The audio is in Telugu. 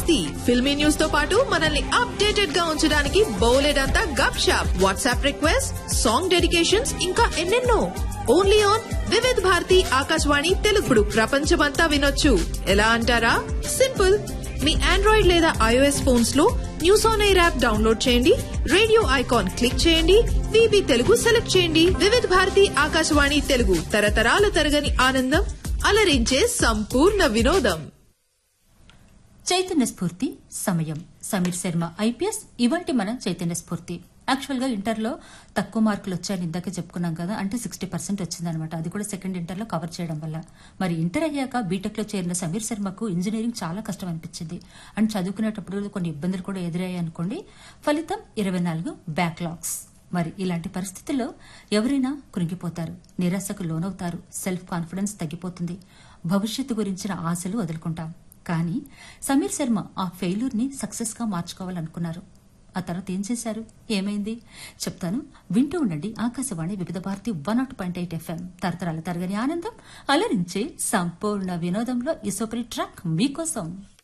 మస్తీ ఫిల్మీ న్యూస్ తో పాటు మనల్ని అప్డేటెడ్ గా ఉంచడానికి బోలెడంతా gupshup WhatsApp request song dedications ఇంకా ఎన్నెన్నో ఓన్లీ ఆన్ వివిధ్ భారతి ఆకాశవాణి తెలుగుడు ప్రపంచమంతా వినొచ్చు ఎలా అంటారా సింపుల్ మీ ఆండ్రాయిడ్ లేదా ఐఓఎస్ ఫోన్స్ లో news on air app download చేయండి రేడియో ఐకాన్ క్లిక్ చేయండి విబి తెలుగు సెలెక్ట్ చేయండి వివిధ భారతి ఆకాశవాణి తెలుగు తరతరాల తరగని ఆనందం అలరించే సంపూర్ణ వినోదం చైతన్య స్ఫూర్తి సమయం సమీర్ శర్మ ఐపీఎస్ ఇవాటి మన చైతన్య స్ఫూర్తి యాక్చువల్ గా ఇంటర్లో తక్కువ మార్కులు వచ్చాయని ఇందాక చెప్పుకున్నాం కదా అంటే సిక్స్టీ పర్సెంట్ వచ్చిందనమాట అది కూడా సెకండ్ ఇంటర్లో కవర్ చేయడం వల్ల మరి ఇంటర్ అయ్యాక బీటెక్ లో చేరిన సమీర్ శర్మకు ఇంజనీరింగ్ చాలా కష్టం అనిపించింది అండ్ చదువుకునేటప్పుడు కొన్ని ఇబ్బందులు కూడా ఎదురయ్యాయి అనుకోండి ఫలితం ఇరవై నాలుగు బ్యాక్లాగ్స్ మరి ఇలాంటి పరిస్థితుల్లో ఎవరైనా కృంగిపోతారు నిరాశకు లోనవుతారు సెల్ఫ్ కాన్ఫిడెన్స్ తగ్గిపోతుంది భవిష్యత్తు గురించిన ఆశలు వదులుకుంటాం కానీ సమీర్ శర్మ ఆ ఫెయిల్యూర్ ని సక్సెస్ గా మార్చుకోవాలనుకున్నారు ఆ తర్వాత ఏం చేశారు ఏమైంది చెప్తాను వింటూ ఉండండి Akashvani Vividh Bharati one nought point eight FM తరతరాల తరగని ఆనందం అలరించే సంపూర్ణ వినోదంలో ఈ సూపర్ ట్రాక్ మీకోసం